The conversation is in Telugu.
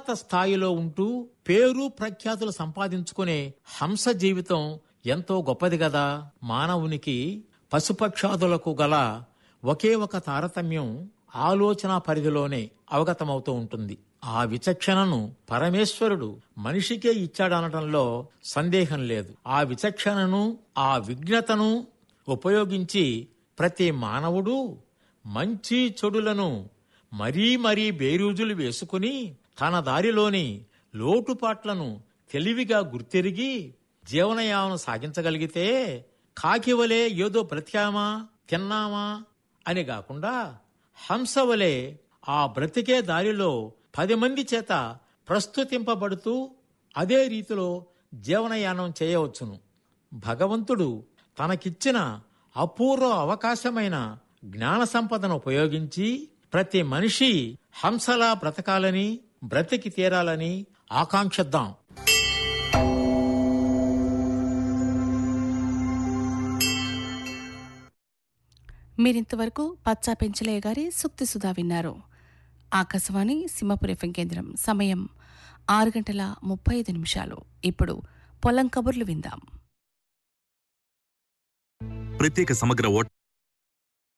ఉన్నత స్థాయిలో ఉంటూ పేరు ప్రఖ్యాతులు సంపాదించుకునే హంస జీవితం ఎంతో గొప్పది గదా మానవునికి పశుపక్షాదులకు గల ఒకే ఒక తారతమ్యం ఆలోచన పరిధిలోనే అవగతమవుతూ ఉంటుంది ఆ విచక్షణను పరమేశ్వరుడు మనిషికే ఇచ్చాడనటంలో సందేహం లేదు ఆ విచక్షణను ఆ విజ్ఞతను ఉపయోగించి ప్రతి మానవుడు మంచి చెడులను మరీ మరీ బేరీజులు వేసుకుని తన దారిలోని లోటుపాట్లను తెలివిగా గుర్తెరిగి జీవనయామను సాగించగలిగితే కాకివలే ఏదో బ్రతికామా తిన్నామా అని కాకుండా హంసవలే ఆ బ్రతికే దారిలో పది మంది చేత ప్రస్తుతింపబడుతూ అదే రీతిలో జీవనయానం చేయవచ్చును భగవంతుడు తనకిచ్చిన అపూర్వ అవకాశమైన జ్ఞాన సంపదను ఉపయోగించి ప్రతి మనిషి హంసలా బ్రతకాలని బ్రతికి తీరాలని ఆకాంక్షిద్దాం మీరింతవరకు పచ్చా పెంచలయ్య గారి సుక్తి సుధా విన్నారు ఆకాశవాణి సింహపురి ఎఫ్ఎం కేంద్రం సమయం ఆరు గంటల ముప్పై ఐదు నిమిషాలు ఇప్పుడు పొలం కబుర్లు విందాం ప్రత్యేక సమగ్ర ఓటర్